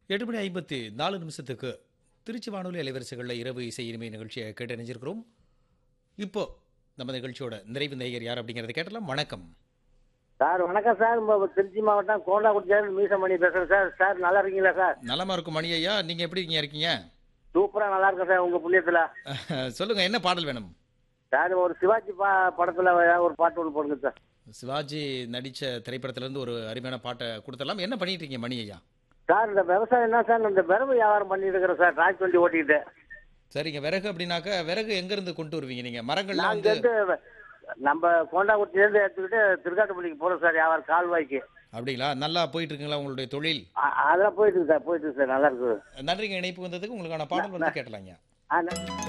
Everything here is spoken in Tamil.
எட்டு மணி ஐம்பத்தி நாலு நிமிஷத்துக்கு திருச்சி வானொலி அலைவரிசைகளில் இரவு இசை இனிமை நிகழ்ச்சியை கேட்டு இணைஞ்சிருக்கிறோம் இப்போ நம்ம நிகழ்ச்சியோட நிறைவு நேயர் யார் அப்படிங்கிறத கேட்டலாம் வணக்கம் சார் வணக்கம் சார் நம்ம திருச்சி மாவட்டம் கோண்டாக்குடிச்சார் மீசமணி பேசுறேன் சார் சார் நல்லா இருக்கீங்களா சார் நலமா இருக்கும் மணி ஐயா நீங்க எப்படி இருக்கீங்க இருக்கீங்க சூப்பரா நல்லா இருக்கேன் சார் உங்க புண்ணியத்துல சொல்லுங்க என்ன பாடல் வேணும் சார் ஒரு சிவாஜி பா படத்துல ஒரு பாட்டு ஒன்று போடுங்க சார் சிவாஜி நடித்த திரைப்படத்திலிருந்து ஒரு அருமையான பாட்டை கொடுத்துடலாம் என்ன பண்ணிட்டு இருக்கீங்க மணி ஐயா சார் இந்த விவசாயம் என்ன சார் இந்த விரவு வியாபாரம் பண்ணிட்டு இருக்கிறேன் சார் டிராக்டர் வண்டி ஓட்டிக்கிட்டு சரிங்க விறகு அப்படின்னாக்கா விறகு எங்கேருந்து கொண்டு வருவீங்க நீங்க மரங்கள்லாம் நாங்க வந்து வந்து நம்ம கோண்டாக்குடியிலேருந்து எடுத்துக்கிட்டு திருக்காட்டுப்பள்ளிக்கு போறோம் சார் வியாபாரம் கால்வாய்க்கு அப்படிங்களா நல்லா போயிட்டு இருக்குங்களா உங்களுடைய தொழில் அ- அதெல்லாம் போயிட்டு இருக்கு சார் போயிட்டு இருக்கு சார் நல்லா இருக்குது நன்றிங்க இணைப்பு வந்ததுக்கு உங்களுக்கான பாடல் வந்து கேட்டலாங்க ஆ நன்றி